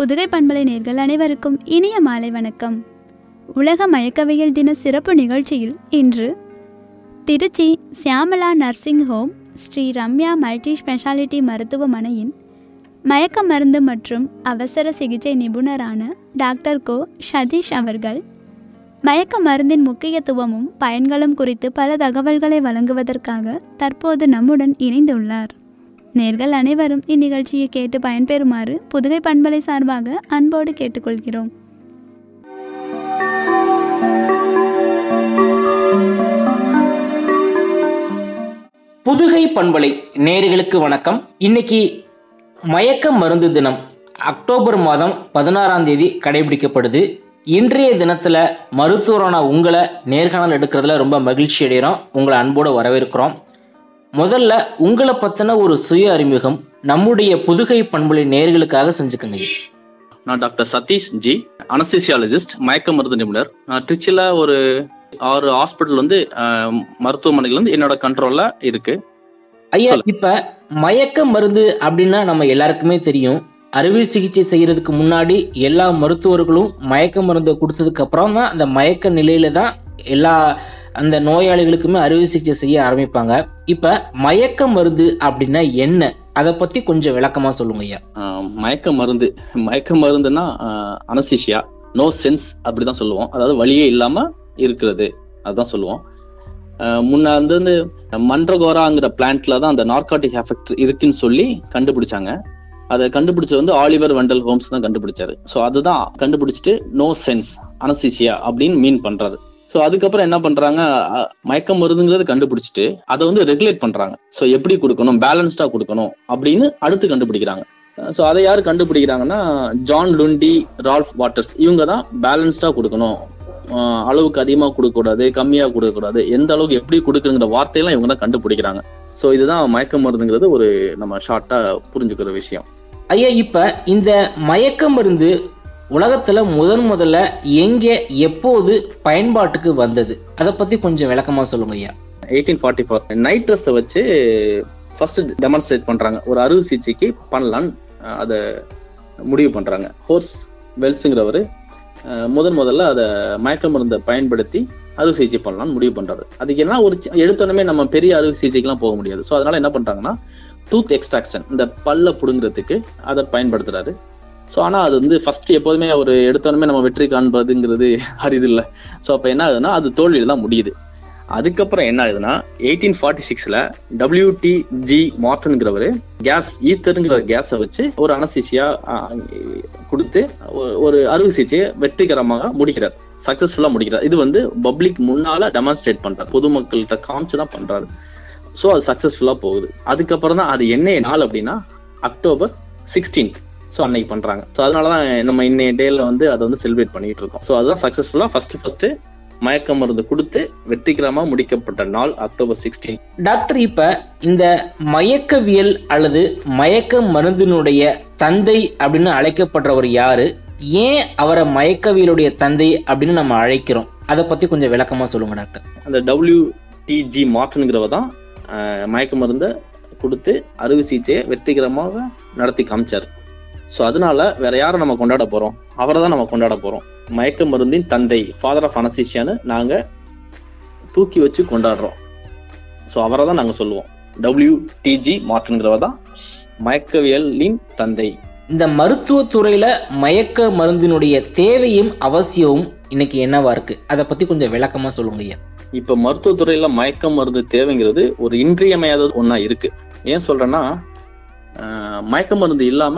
புதுகை பண்பலை நேர்கள் அனைவருக்கும் இனிய மாலை வணக்கம் உலக மயக்கவியல் தின சிறப்பு நிகழ்ச்சியில் இன்று Tiruchi Shyamala nursing home Sri Ramya multi speciality மருத்துவமனையின் மயக்க மருந்து மற்றும் அவசர சிகிச்சை நிபுணரான டாக்டர் கோ சதீஷ் அவர்கள் மயக்க மருந்தின் முக்கியத்துவமும் பயன்களும் குறித்து பல தகவல்களை வழங்குவதற்காக தற்போது நம்முடன் இணைந்துள்ளார் நேர்கள் அனைவரும் இந்நிகழ்ச்சியை கேட்டு பயன்பெறுமாறு புதுகை பண்பலை சார்பாக அன்போடு கேட்டுக்கொள்கிறோம் புதுகை பண்பலை நேர்களுக்கு வணக்கம் இன்னைக்கு மயக்க மருந்து தினம் அக்டோபர் மாதம் பதினாறாம் தேதி கடைபிடிக்கப்படுது இன்றைய தினத்துல மருத்துவரான உங்களை நேர்காணல் எடுக்கிறதுல ரொம்ப மகிழ்ச்சி அடைகிறோம் உங்களை அன்போடு வரவேற்கிறோம் முதல்ல உங்களை பத்தின ஒரு சுய அறிமுகம் நம்முடைய புதுகை பண்பலை நேர்களுக்காக செஞ்சுக்கங்க நான் டாக்டர் சதீஷ் ஜி அனஸ்தீசியாலஜிஸ்ட் மயக்க மருந்து நிபுணர் நான் திருச்சியில் ஒரு ஆறு ஹாஸ்பிட்டல் வந்து அஹ், மருத்துவமனைகள் வந்து என்னோட கண்ட்ரோல்ல இருக்கு ஐயா சொல்லு. இப்ப மயக்க மருந்து அப்படின்னா நம்ம எல்லாருக்குமே தெரியும் அறுவை சிகிச்சை செய்யறதுக்கு முன்னாடி எல்லா மருத்துவர்களும் மயக்க மருந்தை கொடுத்ததுக்கு அப்புறம் தான் அந்த மயக்க நிலையில தான் எல்லா அந்த நோயாளிகளுக்குமே அறுவை சிகிச்சை செய்ய ஆரம்பிப்பாங்க இப்ப மயக்க மருந்து அப்படின்னா என்ன அதை பத்தி கொஞ்சம் விளக்கமா சொல்லுங்க ஐயா அஹ், மயக்க மருந்து மயக்க மருந்துன்னா அனஸ்தீசியா நோ சென்ஸ் அப்படிதான் சொல்லுவோம் அதாவது வழியே இல்லாம இருக்கிறது அதுதான் சொல்லுவோம் அஹ், முன்ன வந்து வந்து மன்றகோராங்கிற பிளான்ட்ல தான் அந்த நார்காட்டிக் எஃபெக்ட் இருக்குன்னு சொல்லி கண்டுபிடிச்சாங்க அதை கண்டுபிடிச்சது வந்து ஆலிவர் வெண்டல் ஹோம்ஸ் தான் கண்டுபிடிச்சாரு ஸோ அதுதான் கண்டுபிடிச்சிட்டு நோ சென்ஸ் அனஸ்தீசியா அப்படின்னு மீன் பண்றாரு ஸோ அதுக்கப்புறம் என்ன பண்றாங்க அஹ், மயக்க மருந்துங்கிறது கண்டுபிடிச்சிட்டு அதை வந்து ரெகுலேட் பண்றாங்க ஸோ எப்படி கொடுக்கணும் பேலன்ஸ்டா கொடுக்கணும் அப்படின்னு அடுத்து கண்டுபிடிக்கிறாங்க ஸோ அதை யார் கண்டுபிடிக்கிறாங்கன்னா ஜான் லுண்டி ரால்ஃப் வாட்டர்ஸ் இவங்க தான் பேலன்ஸ்டா கொடுக்கணும் அஹ், அளவுக்கு அதிகமாக கொடுக்கக்கூடாது கம்மியாக கொடுக்கக்கூடாது எந்த அளவுக்கு எப்படி கொடுக்குங்கிற வார்த்தையெல்லாம் இவங்க தான் கண்டுபிடிக்கிறாங்க ஸோ இதுதான் மயக்க மருந்துங்கிறது ஒரு நம்ம ஷார்ட்டா புரிஞ்சுக்கிற விஷயம் ஐயா இப்ப இந்த மயக்க மருந்து உலகத்துல முதன் முதல்ல எங்க எப்போது பயன்பாட்டுக்கு வந்தது அதை பத்தி கொஞ்சம் விளக்கமா சொல்லுங்க ஐயா எயிட்டீன் ஃபார்ட்டி ஃபோர் நைட் ட்ரெஸ்ஸை வச்சு ஃபர்ஸ்ட் டெமான்ஸ்ட்ரேட் பண்றாங்க ஒரு அறுவை சிகிச்சைக்கு பண்ணலான்னு அஹ், அதை முடிவு பண்றாங்க ஹோர்ஸ் வெல்ஸுங்கிறவர் முதன் முதல்ல அதை மயக்க மருந்தை பயன்படுத்தி அறுவை சிகிச்சை பண்ணலாம்னு முடிவு பண்றாரு அதுக்கு என்ன ஒரு சி- எடுத்தோடனே நம்ம பெரிய அறுவை சிகிச்சைக்கெல்லாம் போக முடியாது ஸோ அதனால என்ன பண்றாங்கன்னா டூத் எக்ஸ்ட்ராக்ஷன் இந்த பல்ல புடுங்கிறதுக்கு அதை பயன்படுத்துறாரு ஸோ ஆனால் அது வந்து ஃபர்ஸ்ட் எப்போதுமே ஒரு எடுத்தோடனே நம்ம வெற்றி காண்பதுங்கிறது அரிது இல்லை ஸோ அப்போ என்ன ஆகுதுன்னா அது தோல்வியில் தான் முடியுது அதுக்கப்புறம் என்ன ஆகுதுன்னா எயிட்டீன் ஃபார்ட்டி சிக்ஸ்ல டபிள்யூடிஜி மார்டன்ங்கிறவர் கேஸ் ஈத்தருங்கிற கேஸை வச்சு ஒரு அனசிசியா கொடுத்து ஒ- ஒரு அறுவை சிகிச்சையை வெற்றிகரமாக முடிக்கிறார் சக்சஸ்ஃபுல்லா முடிக்கிறார் இது வந்து பப்ளிக் முன்னால டெமான்ஸ்ட்ரேட் பண்றாரு பொதுமக்கள்கிட்ட காமிச்சு தான் பண்றாரு ஸோ அது சக்சஸ்ஃபுல்லா போகுது அதுக்கப்புறம் தான் அது என்ன நாள் அப்படின்னா அக்டோபர் சிக்ஸ்டீன் ஸோ அன்னைக்கு பண்றாங்க ஸோ அதனாலதான் நம்ம இன்னைய டேல வந்து அதை வந்து செலிப்ரேட் பண்ணிட்டு இருக்கோம் ஸோ அதுதான் சக்சஸ்ஃபுல்லா ஃபர்ஸ்ட் ஃபர்ஸ்ட் மயக்க மருந்து கொடுத்து வெற்றிகரமா முடிக்கப்பட்ட நாள் அக்டோபர் சிக்ஸ்டீன் டாக்டர் இப்ப இந்த மயக்கவியல் அல்லது மயக்க மருந்தினுடைய தந்தை அப்படின்னு அழைக்கப்படுறவர் யாரு ஏன் அவரை மயக்கவியலுடைய தந்தை அப்படின்னு நம்ம அழைக்கிறோம் அதை பத்தி கொஞ்சம் விளக்கமா சொல்லுங்க டாக்டர் அந்த டபிள்யூடிஜி மார்டனுங்கிறவ தான் அஹ், மயக்க மருந்தை கொடுத்து அறுவை சிகிச்சையை வெற்றிகரமாக நடத்தி காமிச்சார் ஸோ அதனால வேற யாரை நம்ம கொண்டாட போறோம் அவரை தான் நம்ம கொண்டாட போறோம் மயக்க மருந்தின் தந்தை ஃபாதர் ஆஃப் அனசிஷியான்னு நாங்க தூக்கி வச்சு கொண்டாடுறோம் ஸோ அவரை தான் நாங்க சொல்லுவோம் டபிள்யூடிஜி மார்டனுங்கிறவ தான் மயக்கவியலின் தந்தை இந்த மருத்துவத்துறையில மயக்க மருந்தினுடைய தேவையும் அவசியமும் இன்னைக்கு என்னவா இருக்கு அதை பத்தி கொஞ்சம் விளக்கமா சொல்லுங்க ஐயா இப்ப மருத்துவத்துறையில மயக்க மருந்து தேவைங்கிறது ஒரு இன்றியமையாத ஒண்ணா இருக்கு ஏன் சொல்றேன்னா ஆஹ், மயக்க மருந்து இல்லாம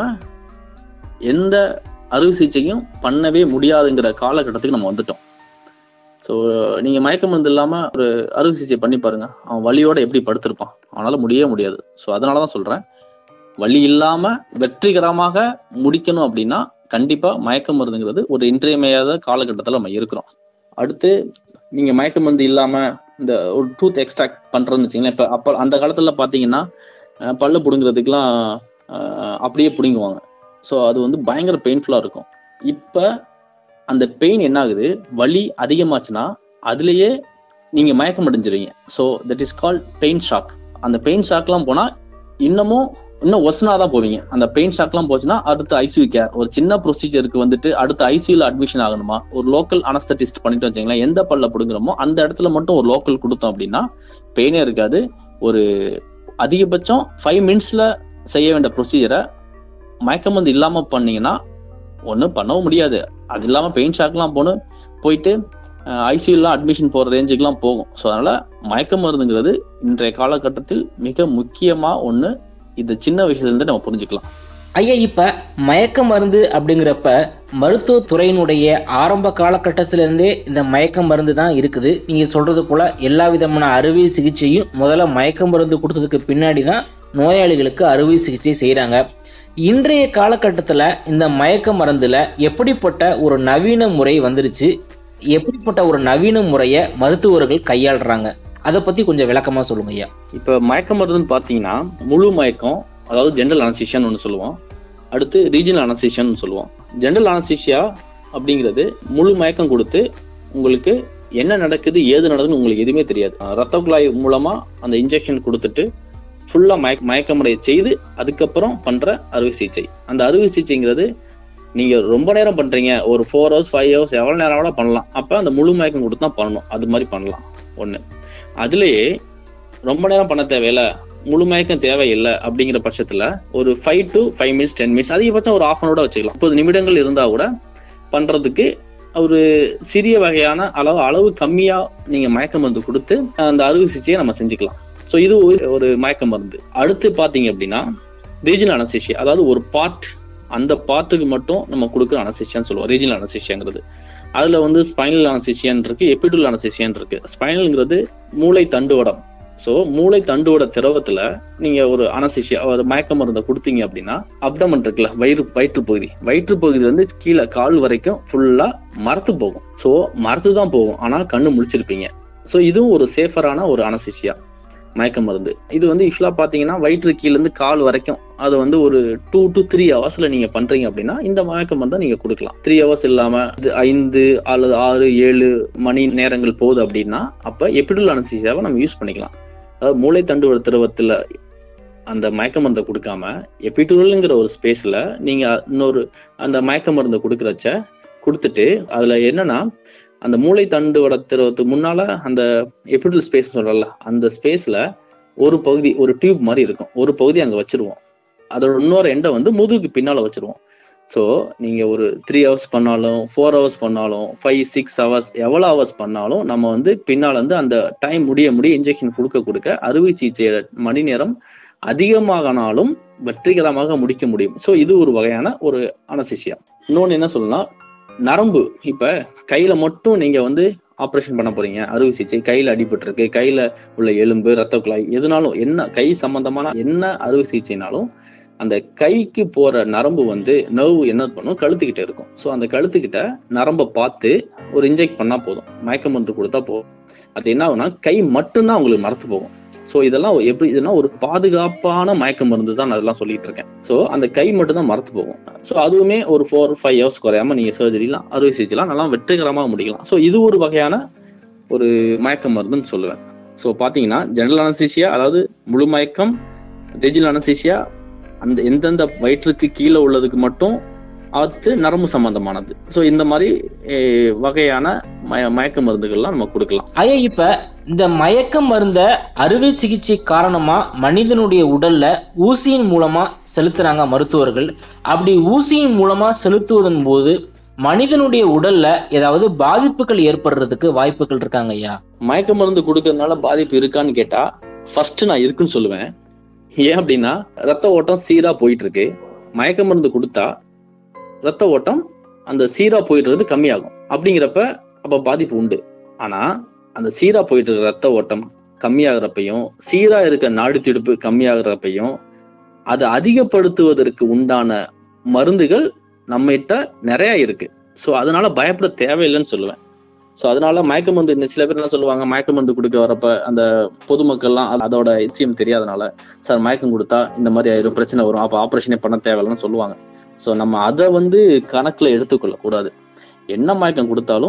எந்த அறுவை சிகிச்சையும் பண்ணவே முடியாதுங்கிற காலகட்டத்துக்கு நம்ம வந்துட்டோம் ஸோ நீங்க மயக்க மருந்து இல்லாம ஒரு அறுவை சிகிச்சை பண்ணி பாருங்க அவன் வலியோட எப்படி படுத்திருப்பான் அவனால முடியவே முடியாது ஸோ அதனாலதான் சொல்றேன் வலி இல்லாம வெற்றிகரமாக முடிக்கணும் அப்படின்னா கண்டிப்பா மயக்க மருந்துங்கிறது ஒரு இன்றியமையாத காலகட்டத்துல நம்ம இருக்கிறோம் அடுத்து நீங்க மயக்க மருந்து இல்லாம இந்த ஒரு டூத் எக்ஸ்ட்ராக்ட் பண்றோம்னு வச்சுங்களேன் இப்ப அப்ப அந்த காலத்துல பாத்தீங்கன்னா அஹ், பல்ல புடுங்கிறதுக்குலாம் அஹ், அப்படியே புடுங்குவாங்க ஸோ அது வந்து பயங்கர பெயின்ஃபுல்லா இருக்கும் இப்ப அந்த பெயின் என்ன ஆகுது வலி அதிகமாச்சுன்னா அதுலயே நீங்க மயக்கம் அடைஞ்சிருவீங்க so that is call pain shock அந்த பெயின் ஷாக்லாம் போனா இன்னமும் இன்னும் ஒசனா தான் போவீங்க அந்த பெயின் ஷாக்லாம் போச்சுன்னா அடுத்து ஐசியூ கேர் ஒரு சின்ன ப்ரொசீஜருக்கு வந்துட்டு அடுத்து ஐசியூல அட்மிஷன் ஆகணுமா ஒரு லோக்கல் அனஸ்தட்டிஸ்ட் பண்ணிட்டு வச்சுங்களேன் எந்த பல்ல பிடுங்குறோமோ அந்த இடத்துல மட்டும் ஒரு லோக்கல் கொடுத்தோம் அப்படின்னா பெயினே இருக்காது ஒரு அதிகபட்சம் ஃபைவ் மினிட்ஸ்ல செய்ய வேண்டிய ப்ரொசீஜரை மயக்க மருந்து இல்லாம பண்ணீங்கன்னா ஒன்றும் பண்ணவும் முடியாது அது இல்லாம பெயின் ஷாக்லாம் போகணும் போயிட்டு ஐசியூலாம் அட்மிஷன் போற ரேஞ்சுக்குலாம் போகும் ஸோ அதனால மயக்க மருந்துங்கிறது இன்றைய காலகட்டத்தில் மிக முக்கியமா ஒண்ணு இந்த சின்ன விஷயத்துல இருந்து நம்ம புரிஞ்சுக்கலாம் ஐயா இப்ப மயக்க மருந்து அப்படிங்கிறப்ப மருத்துவ துறையினுடைய ஆரம்ப காலகட்டத்திலிருந்தே இந்த மயக்க மருந்து தான் இருக்குது நீங்க சொல்றது போல எல்லா விதமான அறுவை சிகிச்சையும் முதல்ல மயக்க மருந்து கொடுத்ததுக்கு பின்னாடி தான் நோயாளிகளுக்கு அறுவை சிகிச்சை செய்யறாங்க இன்றைய காலகட்டத்துல இந்த மயக்க மருந்துல எப்படிப்பட்ட ஒரு நவீன முறை வந்துருச்சு எப்படிப்பட்ட ஒரு நவீன முறைய மருத்துவர்கள் கையாளுறாங்க அதை பத்தி கொஞ்சம் விளக்கமா சொல்லுங்க ஐயா இப்ப மயக்க மருந்துன்னு பாத்தீங்கன்னா முழு மயக்கம் அதாவது ஜென்ரல் அனசிஷியான்னு ஒன்று சொல்லுவோம் அடுத்து ரீஜனல் அனசிஷியான்னு சொல்லுவோம் ஜென்ரல் அனசிஷியா அப்படிங்கிறது முழு மயக்கம் கொடுத்து உங்களுக்கு என்ன நடக்குது ஏது நடக்குதுன்னு உங்களுக்கு எதுவுமே தெரியாது ரத்த குழாய் மூலமா அந்த இன்ஜெக்ஷன் கொடுத்துட்டு ஃபுல்லா மயக்க மயக்கமுடைய செய்து அதுக்கப்புறம் பண்ற அறுவை சிகிச்சை அந்த அறுவை சிகிச்சைங்கிறது நீங்க ரொம்ப நேரம் பண்றீங்க ஒரு ஃபோர் ஹவர்ஸ் ஃபைவ் ஹவர்ஸ் எவ்வளவு நேரம் கூட பண்ணலாம் அப்ப அந்த முழு மயக்கம் கொடுத்து தான் பண்ணணும் அது மாதிரி பண்ணலாம் ஒண்ணு அதுலயே ரொம்ப நேரம் பண்ண தேவையில்ல முழு மயக்கம் தேவையில்லை அப்படிங்கிற பட்சத்துல ஒரு five to five minutes ten minutes அதிகபட்சம் ஒரு ஆஃப் அனோட வச்சுக்கலாம் முப்பது நிமிடங்கள் இருந்தா கூட பண்றதுக்கு ஒரு சிறிய வகையான அளவு அளவு கம்மியா நீங்க மயக்க மருந்து கொடுத்து அந்த அறுவை சிகிச்சையை நம்ம செஞ்சுக்கலாம் ஸோ இது ஒரு- ஒரு மயக்க மருந்து அடுத்து பாத்தீங்க அப்படின்னா ரீஜனல் அனசிஷியா அதாவது ஒரு பார்ட் அந்த பார்ட்டுக்கு மட்டும் நம்ம கொடுக்குற அனசிஷியான்னு சொல்லுவோம் ரீஜனல் அனசிஷியாங்கிறது அதுல வந்து ஸ்பைனல் அனசிஷியான் இருக்கு எபிடுல் அனசிஷியான் இருக்கு ஸ்பைனல்ங்கிறது மூளை தண்டுவடம் ஸோ மூளை தண்டுவட திரவத்துல நீங்க ஒரு அனசிஷியா ஒரு மயக்க மருந்தை கொடுத்தீங்க அப்படின்னா அப்டமன் இருக்குல்ல வயிறு வயிற்று பகுதி வயிற்று பகுதியில இருந்து கீழே கால் வரைக்கும் ஃபுல்லா மரத்து போகும் ஸோ மரத்து தான் போகும் ஆனா கண்ணு முழிச்சிருப்பீங்க ஸோ இதுவும் ஒரு சேஃபரான ஒரு அனசிஷியா மயக்க மருந்து இது வந்து யூஸ்வலா பாத்தீங்கன்னா வயிற்று கீழ இருந்து கால் வரைக்கும் அது வந்து ஒரு டூ டு த்ரீ ஹவர்ஸ்ல நீங்க பண்றீங்க அப்படின்னா இந்த மயக்க மருந்தை நீங்க கொடுக்கலாம் த்ரீ ஹவர்ஸ் இல்லாம இது ஐந்து அல்லது ஆறு ஏழு மணி நேரங்கள் போகுது அப்படின்னா அப்ப எபிடுல் அனசிசியாவை நம்ம யூஸ் பண்ணிக்கலாம் அதாவது மூளை தண்டுவட திரவத்துல அந்த மயக்க மருந்தை கொடுக்காம எபிடுரல்ங்கிற ஒரு ஸ்பேஸ்ல நீங்க இன்னொரு அந்த மயக்க மருந்தை கொடுக்கறச்ச கொடுத்துட்டு அதுல என்னன்னா அந்த மூளை தண்டுவட திரவத்துக்கு முன்னால அந்த எபிடுரல் ஸ்பேஸ் சொல்றல அந்த ஸ்பேஸ்ல ஒரு பகுதி ஒரு டியூப் மாதிரி இருக்கும் ஒரு பகுதி அங்க வச்சிருவோம் அதோட இன்னொரு எண்டை வந்து முதுகுக்கு பின்னால வச்சிருவோம் ஸோ நீங்க ஒரு த்ரீ ஹவர்ஸ் பண்ணாலும் ஃபோர் ஹவர்ஸ் பண்ணாலும் ஃபைவ் சிக்ஸ் ஹவர்ஸ் எவ்வளோ ஹவர்ஸ் பண்ணாலும் நம்ம வந்து பின்னால வந்து அந்த டைம் முடிய முடிய இன்ஜெக்ஷன் கொடுக்க கொடுக்க அறுவை சிகிச்சை மணி நேரம் அதிகமாகனாலும் வெற்றிகரமாக முடிக்க முடியும் ஸோ இது ஒரு வகையான ஒரு அனசிஷியா இன்னொன்னு என்ன சொல்லலாம் நரம்பு இப்ப கையில மட்டும் நீங்க வந்து ஆப்ரேஷன் பண்ண போறீங்க அறுவை சிகிச்சை கையில அடிபட்டு இருக்கு கையில உள்ள எலும்பு ரத்த குழாய் எதுனாலும் என்ன கை சம்பந்தமான என்ன அறுவை சிகிச்சைனாலும் அந்த கைக்கு போற நரம்பு வந்து நர்வு என்ன பண்ணும் கழுத்துக்கிட்ட இருக்கும் ஸோ அந்த கழுத்துக்கிட்ட நரம்பை பார்த்து ஒரு இன்ஜெக்ட் பண்ணா போதும் மயக்க மருந்து கொடுத்தா போதும் அது என்ன ஆகும்னா கை மட்டும்தான் உங்களுக்கு மறத்து போகும் ஸோ இதெல்லாம் எப்படி இதுனா ஒரு பாதுகாப்பான மயக்க மருந்து தான் நான் அதெல்லாம் சொல்லிட்டு இருக்கேன் ஸோ அந்த கை மட்டும் தான் மறத்து போகும் ஸோ அதுவுமே ஒரு ஃபோர் ஃபைவ் ஹவர்ஸ் குறையாம நீங்க சர்ஜரிலாம் அறுவை சிகிச்சைலாம் நல்லா வெற்றிகரமாக முடிக்கலாம் ஸோ இது ஒரு வகையான ஒரு மயக்க மருந்துன்னு சொல்லுவேன் ஸோ பார்த்தீங்கன்னா ஜெனரல் அனஸ்தீசியா அதாவது முழு மயக்கம் ரெஜினல் அனஸ்தீசியா அந்த எந்தெந்த வயிற்றுக்கு கீழே உள்ளதுக்கு மட்டும் அது நரம்பு சம்பந்தமானது ஸோ இந்த மாதிரி eh, வகையான மய மயக்க மருந்துகள்லாம் நம்ம கொடுக்கலாம் ஐயா இப்ப இந்த மயக்க மருந்த அறுவை சிகிச்சை காரணமா மனிதனுடைய உடல்ல ஊசியின் மூலமா செலுத்துறாங்க மருத்துவர்கள் அப்படி ஊசியின் மூலமா செலுத்துவதன் போது மனிதனுடைய உடல்ல ஏதாவது பாதிப்புகள் ஏற்படுறதுக்கு வாய்ப்புகள் இருக்காங்க ஐயா மயக்க மருந்து கொடுக்கறதுனால பாதிப்பு இருக்கான்னு கேட்டா ஃபர்ஸ்ட் நான் இருக்குன்னு சொல்லுவேன் ஏன் அப்படின்னா ரத்த ஓட்டம் சீரா போயிட்டு இருக்கு மயக்க மருந்து கொடுத்தா ரத்த ஓட்டம் அந்த சீரா போயிட்டு இருக்கிறது கம்மியாகும் அப்படிங்கிறப்ப அப்ப பாதிப்பு உண்டு ஆனா அந்த சீரா போயிட்டு இருக்கிற ரத்த ஓட்டம் கம்மியாகிறப்பையும் சீரா இருக்க நாடி துடிப்பு கம்மியாகிறப்பையும் அதை அதிகப்படுத்துவதற்கு உண்டான மருந்துகள் நம்மகிட்ட நிறைய இருக்கு ஸோ அதனால பயப்பட தேவையில்லைன்னு சொல்லுவேன் ஸோ அதனால மயக்க மருந்து இந்த சில பேர் என்ன சொல்லுவாங்க மயக்க மருந்து கொடுக்க வரப்ப அந்த பொதுமக்கள்லாம் அது- அதோட விஷயம் தெரியாதனால சார் மயக்கம் கொடுத்தா இந்த மாதிரி ஆயிரும் பிரச்சனை வரும் அப்போ ஆப்ரேஷனே பண்ண தேவையில்லைன்னு சொல்லுவாங்க ஸோ நம்ம அதை வந்து கணக்குல எடுத்துக்கொள்ள கூடாது என்ன மயக்கம் கொடுத்தாலும்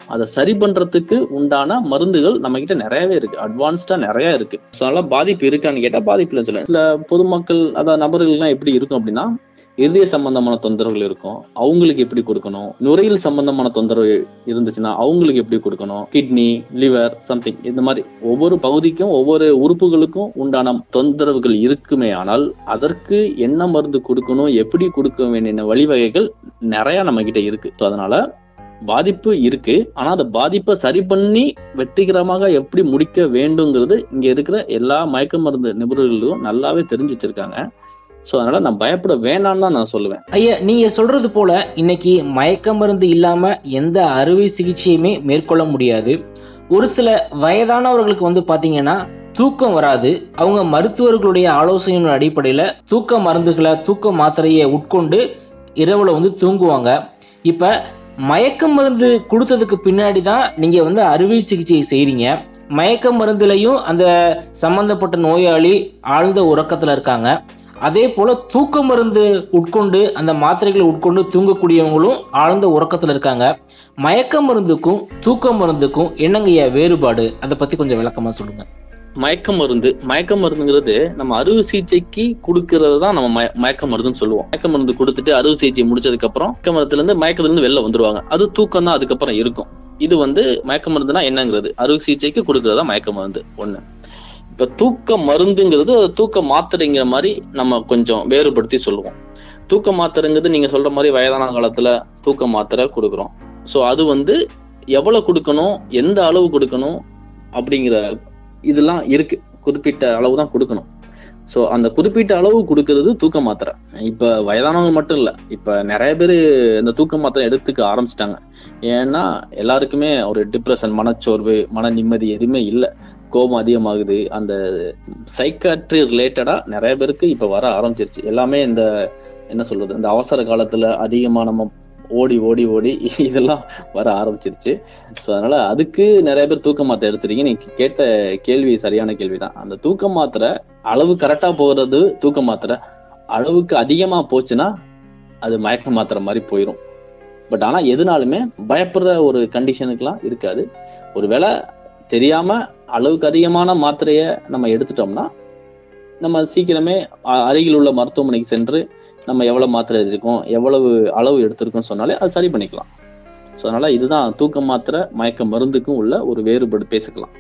அதை சரி பண்றதுக்கு உண்டான மருந்துகள் நம்ம கிட்ட நிறையவே இருக்கு அட்வான்ஸ்டா நிறைய இருக்கு So, அதனால பாதிப்பு இருக்கான்னு கேட்டா பாதிப்பு இல்லை சொல்ல சில பொதுமக்கள் அதாவது நபர்கள்லாம் எப்படி இருக்கும் அப்படின்னா இதய சம்பந்தமான தொந்தரவுகள் இருக்கும் அவங்களுக்கு எப்படி கொடுக்கணும் நுரையீரல் சம்பந்தமான தொந்தரவு இருந்துச்சுன்னா அவங்களுக்கு எப்படி கொடுக்கணும் கிட்னி லிவர் சம்திங் இந்த மாதிரி ஒவ்வொரு பகுதிக்கும் ஒவ்வொரு உறுப்புகளுக்கும் உண்டான தொந்தரவுகள் இருக்குமே ஆனால் அதற்கு என்ன மருந்து கொடுக்கணும் எப்படி கொடுக்க வேண்டிய வழிவகைகள் நிறைய நம்ம கிட்ட இருக்கு ஸோ அதனால பாதிப்பு இருக்கு ஆனா அந்த பாதிப்பை சரி பண்ணி வெற்றிகரமாக எப்படி முடிக்க வேண்டுங்கிறது இங்க இருக்கிற எல்லா மயக்க மருந்து நிபுணர்களும் நல்லாவே தெரிஞ்சு வச்சிருக்காங்க ஸோ அதனால நான் பயப்பட வேணாம்னு தான் நான் சொல்லுவேன் ஐயா நீங்க சொல்றது போல இன்னைக்கு மயக்க மருந்து இல்லாம எந்த அறுவை சிகிச்சையுமே மேற்கொள்ள முடியாது ஒரு சில வயதானவர்களுக்கு வந்து பாத்தீங்கன்னா தூக்கம் வராது அவங்க மருத்துவர்களுடைய ஆலோசனையின் அடிப்படையில தூக்க மருந்துகளை தூக்க மாத்திரையை உட்கொண்டு இரவுல வந்து தூங்குவாங்க இப்ப மயக்க மருந்து கொடுத்ததுக்கு பின்னாடி தான் நீங்க வந்து அறுவை சிகிச்சை செய்றீங்க மயக்க மருந்துலையும் அந்த சம்பந்தப்பட்ட நோயாளி ஆழ்ந்த உறக்கத்துல இருக்காங்க அதே போல தூக்க மருந்து உட்கொண்டு அந்த மாத்திரைகளை உட்கொண்டு தூங்கக்கூடியவங்களும் ஆழ்ந்த உறக்கத்துல இருக்காங்க மயக்க மருந்துக்கும் தூக்க மருந்துக்கும் என்னங்கய்யா வேறுபாடு அதை பத்தி கொஞ்சம் விளக்கமா சொல்லுங்க மயக்க மருந்து மயக்க மருந்துங்கிறது நம்ம அறுவை சிகிச்சைக்கு கொடுக்கறது தான் நம்ம மய- மயக்க மருந்துன்னு சொல்லுவோம் மயக்க மருந்து கொடுத்துட்டு அறுவை சிகிச்சை முடிச்சதுக்கு அப்புறம் மயக்க மருந்துல இருந்து மயக்கத்துல இருந்து வெளில வந்துருவாங்க அது தூக்கம் தான் அதுக்கப்புறம் இருக்கும் இது வந்து மயக்க மருந்துனா என்னங்கிறது அறுவை சிகிச்சைக்கு கொடுக்கறதா மயக்க மருந்து ஒண்ணு இப்ப தூக்க மருந்துங்கிறது அது தூக்க மாத்திரைங்கிற மாதிரி நம்ம கொஞ்சம் வேறுபடுத்தி சொல்லுவோம் தூக்க மாத்திரைங்கிறது நீங்க சொல்ற மாதிரி வயதான காலத்துல தூக்க மாத்திரை கொடுக்குறோம் சோ அது வந்து எவ்வளவு கொடுக்கணும் எந்த அளவு கொடுக்கணும் அப்படிங்கிற இதெல்லாம் இருக்கு குறிப்பிட்ட அளவு தான் கொடுக்கணும் ஸோ அந்த குறிப்பிட்ட அளவு கொடுக்கறது தூக்க மாத்திரை இப்ப வயதானவங்க மட்டும் இல்ல இப்ப நிறைய பேர் இந்த தூக்க மாத்திரை எடுத்துக்க ஆரம்பிச்சிட்டாங்க ஏன்னா எல்லாருக்குமே ஒரு டிப்ரெஷன் மனச்சோர்வு மன நிம்மதி எதுவுமே இல்லை கோபம் அதிகமாகுது அந்த சைக்காட்ரி ரிலேட்டடா நிறைய பேருக்கு இப்ப வர ஆரம்பிச்சிருச்சு எல்லாமே இந்த என்ன சொல்றது இந்த அவசர காலத்துல அதிகமா நம்ம ஓடி ஓடி ஓடி இதெல்லாம் வர ஆரம்பிச்சிருச்சு ஸோ அதனால அதுக்கு நிறைய பேர் தூக்க மாத்திரை எடுத்துறீங்க நீங்க கேட்ட கேள்வி சரியான கேள்விதான் அந்த தூக்க மாத்திரை அளவு கரெக்டா போகிறது தூக்க மாத்திரை அளவுக்கு அதிகமா போச்சுன்னா அது மயக்க மாத்திரை மாதிரி போயிடும் பட் ஆனா எதுனாலுமே பயப்படுற ஒரு கண்டிஷனுக்குலாம் இருக்காது ஒருவேளை தெரியாம அளவுக்கு அதிகமான மாத்திரையை நம்ம எடுத்துட்டோம்னா நம்ம சீக்கிரமே அ- அருகில் உள்ள மருத்துவமனைக்கு சென்று நம்ம எவ்வளவு மாத்திரை எடுத்திருக்கோம் எவ்வளவு அளவு எடுத்திருக்கோம் சொன்னாலே அது சரி பண்ணிக்கலாம் ஸோ அதனால இதுதான் தூக்க மாத்திரை மயக்க மருந்துக்கும் உள்ள ஒரு வேறுபாடு பேசிக்கலாம்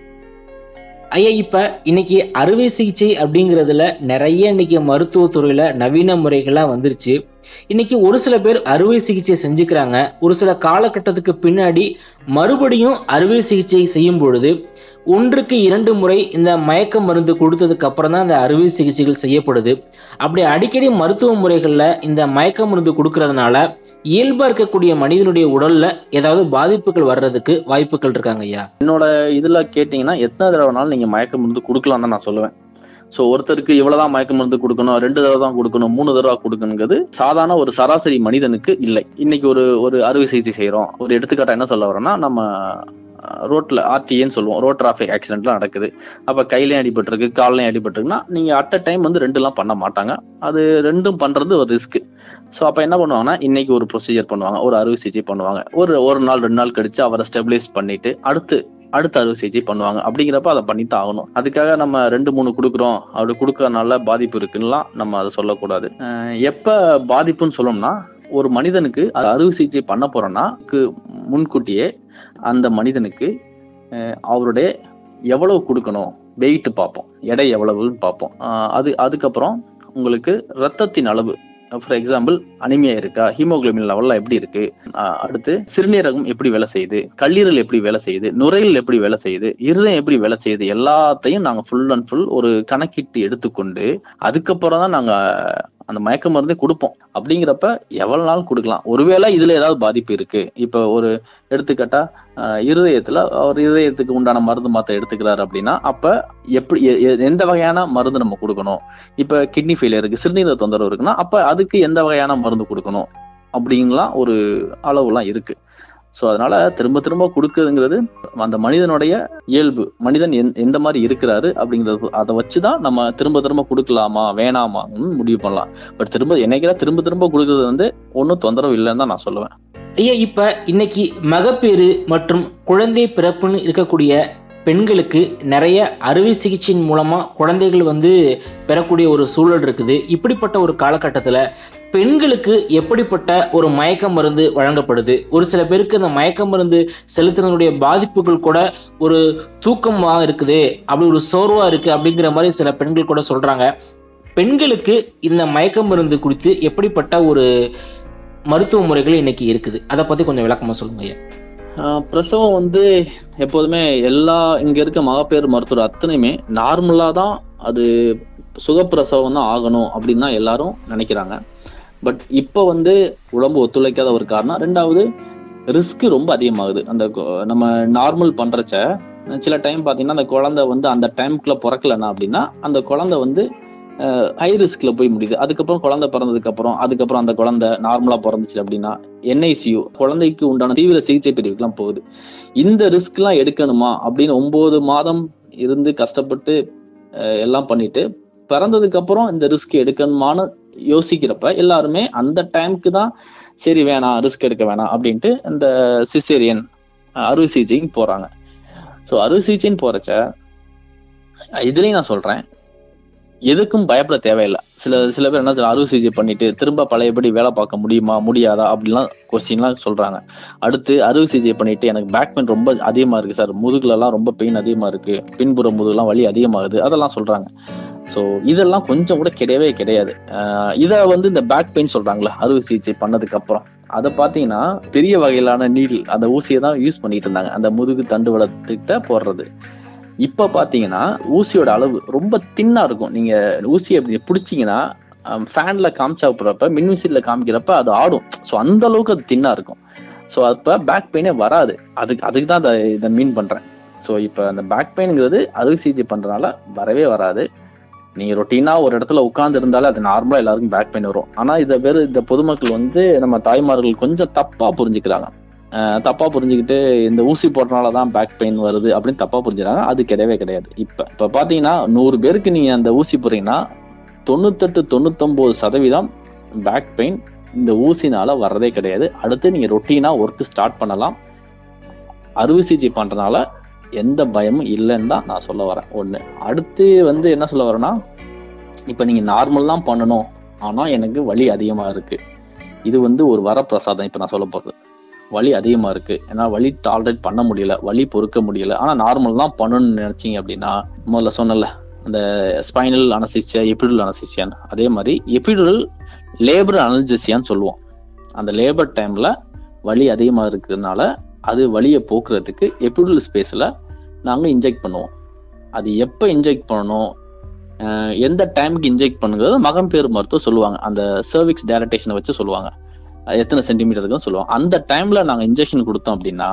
ஐயா இப்ப இன்னைக்கு அறுவை சிகிச்சை அப்படிங்கறதுல நிறைய இன்னைக்கு மருத்துவத்துறையில நவீன முறைகள்லாம் வந்துருச்சு இன்னைக்கு ஒரு சில பேர் அறுவை சிகிச்சை செஞ்சுக்கிறாங்க ஒரு சில காலகட்டத்துக்கு பின்னாடி மறுபடியும் அறுவை சிகிச்சை செய்யும் பொழுது ஒன்றுக்கு இரண்டு முறை இந்த மயக்க மருந்து கொடுத்ததுக்கு அப்புறம் தான் இந்த அறுவை சிகிச்சைகள் செய்யப்படுது அப்படி அடிக்கடி மருத்துவ முறைகள்ல இந்த மயக்க மருந்து கொடுக்கறதுனால இயல்பா இருக்கக்கூடிய மனிதனுடைய உடல்ல ஏதாவது பாதிப்புகள் வர்றதுக்கு வாய்ப்புகள் இருக்காங்க ஐயா என்னோட இதுல கேட்டீங்கன்னா எத்தனை தடவைனாலும் நீங்க மயக்க மருந்து கொடுக்கலாம் தான் நான் சொல்லுவேன் ஸோ ஒருத்தருக்கு இவ்வளவுதான் மயக்க மருந்து கொடுக்கணும் ரெண்டு தடவை தான் கொடுக்கணும் மூணு தடவை கொடுக்கணுங்கிறது சாதாரண ஒரு சராசரி மனிதனுக்கு இல்லை இன்னைக்கு ஒரு ஒரு அறுவை சிகிச்சை செய்றோம் ஒரு எடுத்துக்காட்டா என்ன சொல்ல வரோம்னா நம்ம அஹ், ரோட்ல ஆர்டிஏன்னு சொல்லுவோம் ரோட் டிராஃபிக் ஆக்சிடென்ட்லாம் நடக்குது அப்ப கையிலயும் அடிபட்டிருக்கு கால்லையும் அடிபட்டிருக்குன்னா நீங்க அட் அ டைம் வந்து ரெண்டுலாம் பண்ண மாட்டாங்க அது ரெண்டும் பண்றது ஒரு ரிஸ்க் ஸோ அப்ப என்ன பண்ணுவாங்கன்னா இன்னைக்கு ஒரு ப்ரொசீஜர் பண்ணுவாங்க ஒரு அறுவை சிகிச்சை பண்ணுவாங்க ஒரு ஒரு நாள் ரெண்டு நாள் கழிச்சு அவரை ஸ்டெபிலைஸ் பண்ணிட்டு அடுத்து அடுத்த அறுவை சிகிச்சை பண்ணுவாங்க அப்படிங்கிறப்ப அதை பண்ணித்தான் ஆகணும் அதுக்காக நம்ம ரெண்டு மூணு கொடுக்குறோம் அப்படி கொடுக்கறதுனால பாதிப்பு இருக்குன்னுலாம் நம்ம அதை சொல்லக்கூடாது அஹ் எப்ப பாதிப்புன்னு சொல்லணும்னா ஒரு மனிதனுக்கு அது அறுவை சிகிச்சை பண்ண போறோம்னா க்கு முன்கூட்டியே அந்த மனிதனுக்கு அஹ் அவருடைய எவ்வளவு கொடுக்கணும் வெயிட் பார்ப்போம் எடை எவ்வளவுன்னு பார்ப்போம் அஹ் அது அதுக்கப்புறம் உங்களுக்கு ரத்தத்தின் அளவு ஃபார் எக்ஸாம்பிள் அனிமியா இருக்கா ஹீமோகுளோபின் லெவல்லாம் எப்படி இருக்கு அஹ் அடுத்து சிறுநீரகம் எப்படி வேலை செய்யுது கல்லீரல் எப்படி வேலை செய்யுது நுரையீரல் எப்படி வேலை செய்யுது இருதயம் எப்படி வேலை செய்யுது எல்லாத்தையும் நாங்க ஃபுல் அண்ட் ஃபுல் ஒரு கணக்கிட்டு எடுத்துக்கொண்டு அதுக்கப்புறம் தான் நாங்க அந்த மயக்க மருந்தே கொடுப்போம் அப்படிங்கிறப்ப எவ்வளவு நாள் கொடுக்கலாம் ஒருவேளை இதுல ஏதாவது பாதிப்பு இருக்கு இப்ப ஒரு எடுத்துக்காட்டா அஹ், இருதயத்துல அவர் இருதயத்துக்கு உண்டான மருந்து மாத்திரை எடுத்துக்கிறாரு அப்படின்னா அப்ப எப்படி எ- எ- எந்த வகையான மருந்து நம்ம கொடுக்கணும் இப்ப கிட்னி ஃபெயிலியர் இருக்கு சிறுநீரக தொந்தரவு இருக்குன்னா அப்ப அதுக்கு எந்த வகையான மருந்து கொடுக்கணும் அப்படின்லாம் ஒரு அளவுலாம் இருக்கு ஸோ அதனால திரும்ப திரும்ப கொடுக்குறதுங்கிறது அந்த மனிதனுடைய இயல்பு மனிதன் எந்- எந்த மாதிரி இருக்கிறாரு அப்படிங்கிறது அதை வச்சுதான் நம்ம திரும்ப திரும்ப கொடுக்கலாமா வேணாமான்னு முடிவு பண்ணலாம் பட் திரும்ப என்னைக்கா திரும்ப திரும்ப கொடுக்கறது வந்து ஒன்றும் தொந்தரவு இல்லைன்னு தான் நான் சொல்லுவேன் ஐயா இப்ப இன்னைக்கு மகப்பேறு மற்றும் குழந்தை பிறப்புன்னு இருக்கக்கூடிய பெண்களுக்கு நிறைய அறுவை சிகிச்சையின் மூலமா குழந்தைகள் வந்து பெறக்கூடிய ஒரு சூழல் இருக்குது இப்படிப்பட்ட ஒரு காலகட்டத்துல பெண்களுக்கு எப்படிப்பட்ட ஒரு மயக்க மருந்து வழங்கப்படுது ஒரு சில பேருக்கு அந்த மயக்க மருந்து செலுத்துறதுடைய பாதிப்புகள் கூட ஒரு தூக்கமா இருக்குது அப்படி ஒரு சோர்வா இருக்கு அப்படிங்கிற மாதிரி சில பெண்கள் கூட சொல்றாங்க பெண்களுக்கு இந்த மயக்க மருந்து குறித்து எப்படிப்பட்ட ஒரு மருத்துவ முறைகள் இன்னைக்கு இருக்குது அதை பத்தி கொஞ்சம் விளக்கமா சொல்லுங்க ஐயா ஆஹ் பிரசவம் வந்து எப்போதுமே எல்லா இங்க இருக்க மகப்பேறு மருத்துவர் அத்தனையுமே நார்மலா தான் அது சுகப்பிரசவம் தான் ஆகணும் அப்படின்னு தான் எல்லாரும் நினைக்கிறாங்க பட் இப்போ வந்து உடம்பு ஒத்துழைக்காத ஒரு காரணம் ரெண்டாவது ரிஸ்க் ரொம்ப அதிகமாகுது அந்த கொ- நம்ம நார்மல் பண்றச்ச சில டைம் பாத்தீங்கன்னா அந்த குழந்தை வந்து அந்த டைம்குள்ள பிறக்கலன்னா அப்படின்னா அந்த குழந்தை வந்து ஹை ரிஸ்க்ல போய் முடியுது அதுக்கப்புறம் குழந்தை பிறந்ததுக்கு அப்புறம் அதுக்கப்புறம் அந்த குழந்தை நார்மலா பிறந்துச்சு அப்படின்னா என்ஐசியூ குழந்தைக்கு உண்டான தீவிர சிகிச்சை பிரிவுக்குலாம் போகுது இந்த ரிஸ்க் எல்லாம் எடுக்கணுமா அப்படின்னு ஒன்பது மாதம் இருந்து கஷ்டப்பட்டு அஹ், எல்லாம் பண்ணிட்டு பிறந்ததுக்கு அப்புறம் இந்த ரிஸ்க் எடுக்கணுமான்னு யோசிக்கிறப்ப எல்லாருமே அந்த டைம்க்கு தான் சரி வேணாம் ரிஸ்க் எடுக்க வேணாம் அப்படின்ட்டு இந்த சிசேரியன் அறுவை சிகிச்சைக்கு போறாங்க ஸோ அறுவை சிகிச்சைன்னு போறச்ச இதுலயும் நான் சொல்றேன் எதுக்கும் பயப்பட தேவையில்லை சில சில பேர் என்ன சொல்றாங்க, அறுவை சிகிச்சை பண்ணிட்டு திரும்ப பழையபடி வேலை பார்க்க முடியுமா முடியாதா அப்படிலாம் கொஸ்டின்லாம் சொல்றாங்க அடுத்து அறுவை சிகிச்சை பண்ணிட்டு எனக்கு பேக் பெயின் ரொம்ப அதிகமா இருக்கு சார் முதுகுல எல்லாம் ரொம்ப பெயின் அதிகமா இருக்கு பின்புற முதுகுலாம் வலி அதிகமாகுது அதெல்லாம் சொல்றாங்க ஸோ இதெல்லாம் கொஞ்சம் கூட கிடையவே கிடையாது ஆஹ் இத வந்து இந்த பேக் பெயின் சொல்றாங்களா அறுவை சிகிச்சை பண்ணதுக்கு அப்புறம் அதை பார்த்தீங்கன்னா பெரிய வகையிலான நீடில் அந்த ஊசியை தான் யூஸ் பண்ணிட்டு இருந்தாங்க அந்த முதுகு தண்டுவடத்துக்கிட்ட போடுறது இப்ப பாத்தீங்கன்னா ஊசியோட அளவு ரொம்ப தின்னா இருக்கும் நீங்க ஊசி அப்படி பிடிச்சீங்கன்னா ஃபேன்ல காமிச்சா போறப்ப மின்விசிறில காமிக்கிறப்ப அது ஆடும் ஸோ அந்த அளவுக்கு அது தின்னா இருக்கும் ஸோ அப்ப பேக் பெயினே வராது அதுக்கு அதுக்கு தான் அதை இதை மீன் பண்றேன் ஸோ இப்போ அந்த பேக் பெயின்ங்கிறது அறுவை சிகிச்சை பண்றதுனால வரவே வராது நீங்க ரொட்டீனா ஒரு இடத்துல உட்கார்ந்து இருந்தாலே அது நார்மலா எல்லாருக்கும் பேக் பெயின் வரும் ஆனா இதை வேறு இந்த பொதுமக்கள் வந்து நம்ம தாய்மார்கள் கொஞ்சம் தப்பா புரிஞ்சுக்கிறாங்க அஹ் தப்பா புரிஞ்சுக்கிட்டு இந்த ஊசி போட்டனால தான் பேக் பெயின் வருது அப்படின்னு தப்பா புரிஞ்சுக்கிறாங்க அது கிடையவே கிடையாது இப்ப இப்ப பாத்தீங்கன்னா நூறு பேருக்கு நீங்க அந்த ஊசி போடுறீங்கன்னா தொண்ணூத்தெட்டு தொண்ணூத்தொன்பது சதவீதம் பேக் பெயின் இந்த ஊசினால வர்றதே கிடையாது அடுத்து நீங்க ரொட்டீனா ஒர்க் ஸ்டார்ட் பண்ணலாம் அறுவை சிகிச்சை பண்றதுனால எந்த பயமும் இல்லைன்னு தான் நான் சொல்ல வரேன் ஒண்ணு அடுத்து வந்து என்ன சொல்ல வரேன்னா இப்ப நீங்க நார்மல் தான் பண்ணணும் ஆனா எனக்கு வலி அதிகமா இருக்கு இது வந்து ஒரு வரப்பிரசாதம் இப்ப நான் சொல்ல போறது வலி அதிகமா இருக்கு ஏன்னா வலி டாலரேட் பண்ண முடியல வலி பொறுக்க முடியல ஆனா நார்மல் தான் பண்ணணும்னு நினைச்சீங்க அப்படின்னா முதல்ல சொன்னல அந்த ஸ்பைனல் அனசிசியா எபிடுல் அனசிசியான் அதே மாதிரி எபிடுல் லேபர் அனல்ஜெசியான்னு சொல்லுவோம் அந்த லேபர் டைம்ல வலி அதிகமா இருக்கிறதுனால அது வலியை போக்குறதுக்கு எபிடுல் ஸ்பேஸ்ல நாங்க இன்ஜெக்ட் பண்ணுவோம் அது எப்போ இன்ஜெக்ட் பண்ணணும் அஹ் எந்த டைமுக்கு இன்ஜெக்ட் பண்ணுங்கிறது மகம்பேறு மருத்துவம் சொல்லுவாங்க அந்த சர்விக்ஸ் டைரக்டேஷனை வச்சு சொல்லுவாங்க அது எத்தனை சென்டிமீட்டர் இருக்குன்னு சொல்லுவாங்க அந்த டைம்ல நாங்க இன்ஜெக்ஷன் கொடுத்தோம் அப்படின்னா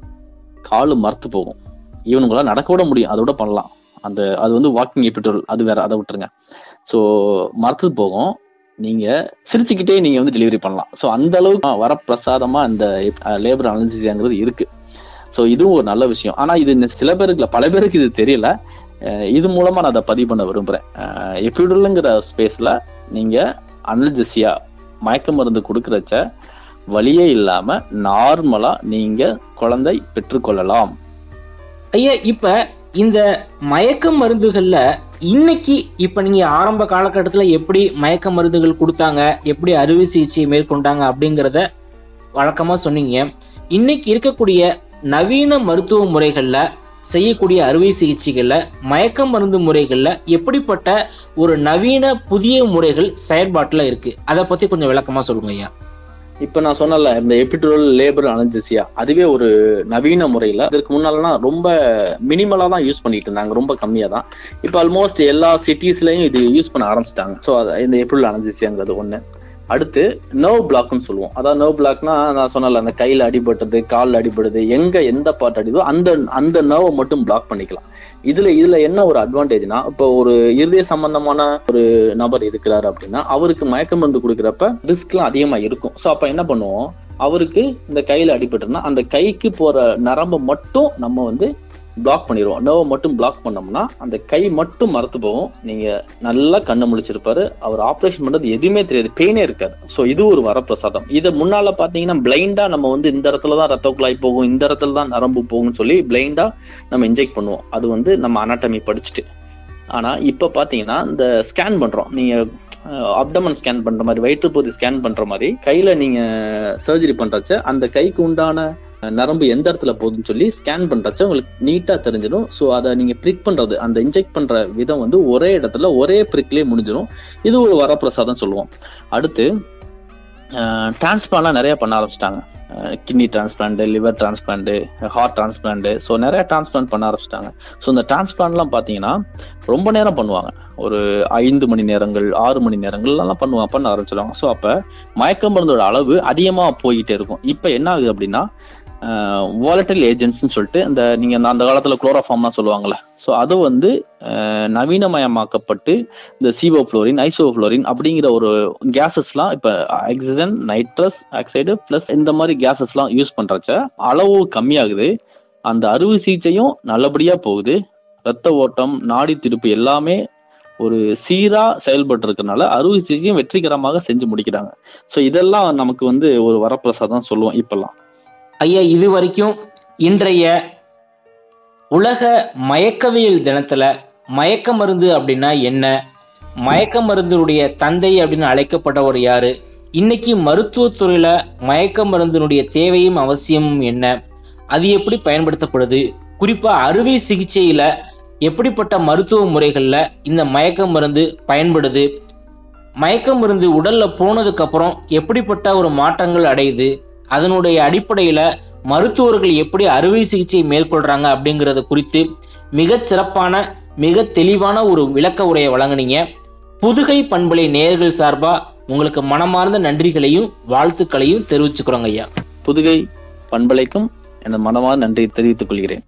காலு மரத்து போகும் இவனுங்களாம் நடக்க விட முடியும் அதை விட பண்ணலாம் அந்த அது வந்து வாக்கிங் எபிட்டோல் அது வேற அதை விட்டுருங்க ஸோ மரத்து போகும் நீங்க சிரிச்சுக்கிட்டே நீங்க வந்து டெலிவரி பண்ணலாம் ஸோ அந்த அளவுக்கு வரப்பிரசாதமா இந்த லேபர் அனலிசிஸ்ங்கிறது இருக்கு ஸோ இதுவும் ஒரு நல்ல விஷயம் ஆனா இது இந்த சில பேருக்கு இல்ல, பல பேருக்கு இது தெரியல அஹ் இது மூலமா நான் அதை பதிவு பண்ண விரும்புறேன் எபிடுலுங்கிற ஸ்பேஸ்ல நீங்க அனல்ஜெசியா மயக்க மருந்து கொடுக்கறச்ச வலியே இல்லாம நார்மலா நீங்க குழந்தை பெற்றுக்கொள்ளலாம் ஐயா இப்ப இந்த மயக்க மருந்துகள்ல இன்னைக்கு இப்ப நீங்க ஆரம்ப காலகட்டத்துல எப்படி மயக்க மருந்துகள் கொடுத்தாங்க எப்படி அறுவை சிகிச்சை மேற்கொண்டாங்க அப்படிங்கறத வழக்கமா சொன்னீங்க இன்னைக்கு இருக்கக்கூடிய நவீன மருத்துவ முறைகள்ல செய்யக்கூடிய அறுவை சிகிச்சைகள்ல மயக்க மருந்து முறைகள்ல எப்படிப்பட்ட ஒரு நவீன புதிய முறைகள் செயல்பாட்டுல இருக்கு அதை பத்தி கொஞ்சம் விளக்கமா சொல்லுங்க ஐயா இப்ப நான் சொன்னல இந்த எபிட்ரோல் லேபர் அனல்ஜெசியா அதுவே ஒரு நவீன முறையில இதற்கு முன்னாலலாம் ரொம்ப மினிமலா தான் யூஸ் பண்ணிட்டு இருந்தாங்க ரொம்ப கம்மியா தான் இப்ப ஆல்மோஸ்ட் எல்லா சிட்டிஸ்லயும் இது யூஸ் பண்ண ஆரம்பிச்சிட்டாங்க ஸோ இந்த எபிட்ரோல் அனல்ஜெசியாங்கிறது ஒண்ணு அடுத்து நர்வ் பிளாக்னு சொல்லுவோம் அதாவது நர்வ் பிளாக்னா நான் சொன்னல அந்த கையில அடிபட்டது கால்ல அடிபடுது எங்க எந்த பார்ட் அடிதோ அந்த அந்த நர்வை மட்டும் பிளாக் பண்ணிக்கலாம் இதுல இதுல என்ன ஒரு அட்வான்டேஜ்னா இப்போ ஒரு இருதய சம்பந்தமான ஒரு நபர் இருக்கிறாரு அப்படின்னா அவருக்கு மயக்க மருந்து கொடுக்குறப்ப ரிஸ்க்லாம் அதிகமா இருக்கும் ஸோ அப்ப என்ன பண்ணுவோம் அவருக்கு இந்த கையில அடிபட்டுனா அந்த கைக்கு போற நரம்பை மட்டும் நம்ம வந்து பிளாக் பண்ணிடுவோம் நர்வை மட்டும் பிளாக் பண்ணோம்னா அந்த கை மட்டும் மறத்து போகும் நீங்க நல்லா கண்ணு முழிச்சிருப்பாரு அவர் ஆப்ரேஷன் பண்றது எதுவுமே தெரியாது பெயினே இருக்காது ஸோ இது ஒரு வரப்பிரசாதம் இதை முன்னால பாத்தீங்கன்னா பிளைண்டா நம்ம வந்து இந்த இடத்துல தான் ரத்த குழாய் போகும் இந்த இடத்துல தான் நரம்பு போகும்னு சொல்லி பிளைண்டா நம்ம இன்ஜெக்ட் பண்ணுவோம் அது வந்து நம்ம அனாட்டமி படிச்சுட்டு ஆனா இப்ப பாத்தீங்கன்னா இந்த ஸ்கேன் பண்றோம் நீங்க அப்டமன் ஸ்கேன் பண்ற மாதிரி வயிற்றுப்பகுதி ஸ்கேன் பண்ற மாதிரி கையில நீங்க சர்ஜரி பண்றச்ச அந்த கைக்கு உண்டான நரம்பு எந்த இடத்துல போகுதுன்னு சொல்லி ஸ்கேன் பண்றச்ச உங்களுக்கு நீட்டா தெரிஞ்சிடும் ஸோ அதை நீங்க பிரிக் பண்றது அந்த இன்ஜெக்ட் பண்ற விதம் வந்து ஒரே இடத்துல ஒரே பிரிக்லயே முடிஞ்சிடும் இது ஒரு வரப்பிரசாதம் சொல்லுவோம் அடுத்து டிரான்ஸ்பிளான்லாம் நிறைய பண்ண ஆரம்பிச்சிட்டாங்க kidney transplant liver transplant heart transplant so நிறைய டிரான்ஸ்பிளான்ட் பண்ண ஆரம்பிச்சிட்டாங்க ஸோ இந்த டிரான்ஸ்பிளான்ட்லாம் பார்த்தீங்கன்னா ரொம்ப நேரம் பண்ணுவாங்க ஒரு ஐந்து மணி நேரங்கள் ஆறு மணி நேரங்கள்லாம் பண்ணுவாங்க பண்ண ஆரம்பிச்சிடுவாங்க ஸோ அப்போ மயக்க மருந்தோட அளவு அதிகமாக போய்கிட்டே இருக்கும் இப்போ என்ன ஆகுது அப்படின்னா வாலட்டில் ஏஜென்ட்ஸ்னு சொல்லிட்டு இந்த நீங்க அந்த காலத்துல குளோரோஃபார்ம்லாம் சொல்லுவாங்கல்ல ஸோ அது வந்து நவீனமயமாக்கப்பட்டு இந்த சிவோ ஃப்ளோரின் ஐசோ ஃப்ளோரின் அப்படிங்கிற ஒரு கேசஸ்லாம் இப்போ ஆக்சிஜன் நைட்ரஸ் ஆக்சைடு பிளஸ் இந்த மாதிரி கேசஸ்லாம் யூஸ் பண்றச்ச அளவு கம்மியாகுது அந்த அறுவை சிகிச்சையும் நல்லபடியா போகுது ரத்த ஓட்டம் நாடி திருப்பு எல்லாமே ஒரு சீரா செயல்பட்டு இருக்கனால அறுவை சிகிச்சையும் வெற்றிகரமாக செஞ்சு முடிக்கிறாங்க ஸோ இதெல்லாம் நமக்கு வந்து ஒரு வரப்பிரசாதம் சொல்லுவோம் இப்பெல்லாம் ஐயா இது வரைக்கும் இன்றைய உலக மயக்கவியல் தினத்துல மயக்க மருந்து அப்படின்னா என்ன மயக்க மருந்தினுடைய தந்தை அப்படின்னு அழைக்கப்பட்டவர் யாரு இன்னைக்கு மருத்துவத்துறையில மயக்க மருந்தினுடைய தேவையும் அவசியமும் என்ன அது எப்படி பயன்படுத்தப்படுது குறிப்பா அறுவை சிகிச்சையில எப்படிப்பட்ட மருத்துவ முறைகள்ல இந்த மயக்க மருந்து பயன்படுது மயக்க மருந்து உடல்ல போனதுக்கு அப்புறம் எப்படிப்பட்ட ஒரு மாற்றங்கள் அடையுது அதனுடைய அடிப்படையில மருத்துவர்கள் எப்படி அறுவை சிகிச்சை மேற்கொள்றாங்க அப்படிங்கறது குறித்து மிக சிறப்பான மிக தெளிவான ஒரு விளக்க உரையை வழங்குனீங்க புதுகை பண்பலை நேயர்கள் சார்பா உங்களுக்கு மனமார்ந்த நன்றிகளையும் வாழ்த்துக்களையும் தெரிவிச்சுக்கிறோங்க ஐயா புதுகை பண்பலைக்கும் எனது மனமார்ந்த நன்றி தெரிவித்துக் கொள்கிறேன்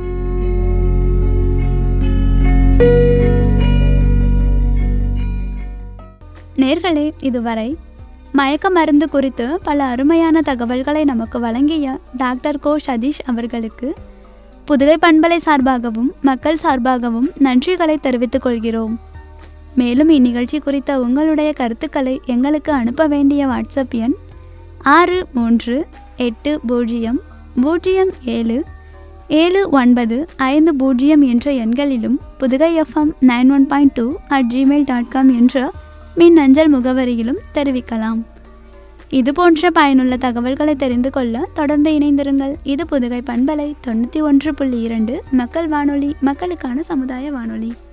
நேர்களே இதுவரை மயக்க மருந்து குறித்து பல அருமையான தகவல்களை நமக்கு வழங்கிய டாக்டர் கோ சதீஷ் அவர்களுக்கு புதுகை பண்பலை சார்பாகவும் மக்கள் சார்பாகவும் நன்றிகளை தெரிவித்துக் கொள்கிறோம் மேலும் இந்நிகழ்ச்சி குறித்த உங்களுடைய கருத்துக்களை எங்களுக்கு அனுப்ப வேண்டிய வாட்ஸ்அப் எண் ஆறு மூன்று எட்டு பூஜ்ஜியம் பூஜ்ஜியம் ஏழு ஏழு ஒன்பது ஐந்து பூஜ்ஜியம் என்ற எண்களிலும் புதுகை FM nine one point two at Gmail dot com என்ற மின் அஞ்சல் முகவரியிலும் தெரிவிக்கலாம் இது போன்ற பயனுள்ள தகவல்களை தெரிந்து கொள்ள தொடர்ந்து இணைந்திருங்கள் இது புதுகை பண்பலை தொண்ணூற்றி ஒன்று புள்ளி இரண்டு மக்கள் வானொலி மக்களுக்கான சமுதாய வானொலி